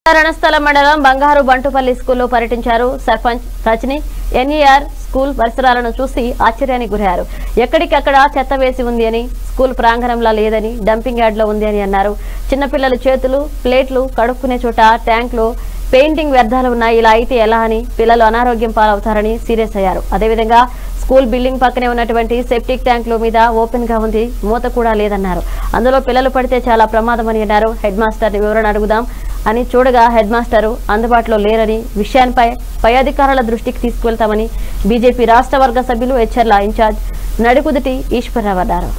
రణస్థలం మండలం బంగారు బంటుపల్లి స్కూల్లో పర్యటించారు సర్పంచ్ రజని ఎన్ఈఆర్ స్కూల్ పరిసరాలను చూసి ఆశ్చర్యానికి గురయ్యారు ఎక్కడికక్కడ చెత్త వేసి ఉంది అని స్కూల్ ప్రాంగణంలో లేదని డంపింగ్ యార్డ్ లో ఉంది అని అన్నారు చిన్నపిల్లల చేతులు ప్లేట్లు కడుక్కునే చోట ట్యాంకులు పెయింటింగ్ వ్యర్థాలు ఉన్నాయి ఇలా అయితే ఎలా అని పిల్లలు అనారోగ్యం పాలవుతారని సీరియస్ అయ్యారు అదేవిధంగా స్కూల్ బిల్డింగ్ పక్కనే ఉన్నటువంటి సెప్టిక్ ట్యాంకుల మీద ఓపెన్ గా ఉంది మూత కూడా లేదన్నారు అందులో పిల్లలు పడితే చాలా ప్రమాదం అని అన్నారు హెడ్ మాస్టర్ వివరణ అడుగుదాం అని చూడగా హెడ్ మాస్టరు అందుబాటులో లేరని విషయాన్పై పై అధికారుల దృష్టికి తీసుకువెళ్తామని బీజేపీ రాష్ట్ర వర్గ సభ్యులు హెచ్ఆర్ల ఇన్ఛార్జ్ నడికుదిటి ఈశ్వరరావు అన్నారు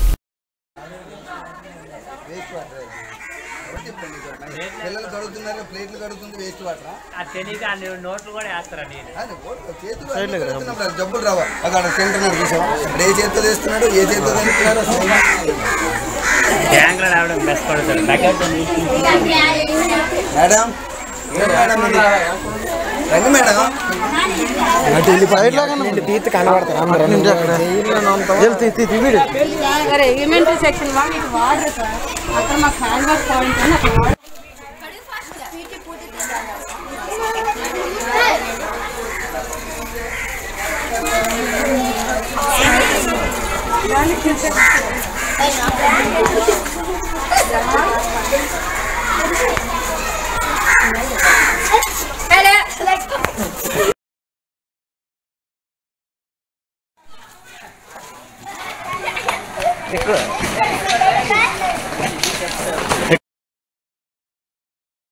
పిల్లలు కడుగుతున్నారు ప్లేట్లు కడుగుతుంది వేస్ట్ వాటర్ అది తెలియక అన్ని నోట్లు కూడా వేస్తారా నేను చేతులు అన్నీ కడుగుతున్నప్పుడు అది జబ్బులు రావా అక్కడ తింటున్నాడు చూసావా ఇప్పుడు ఏ చేతితో చేస్తున్నాడు ఏ చేతితో తింటున్నారు బ్యాంకులో రావడం బెస్ట్ పడుతుంది ప్యాకెట్ మేడం ఏ మేడం ఇది? రండి మేడం సార్ ఎలిమెంటరీ సెక్షన్ వాళ్ళు ఇటు వాడరు సార్ అక్కడ మాకు హ్యాండ్ వర్క్ పాయింట్ అని అక్కడ వాడరు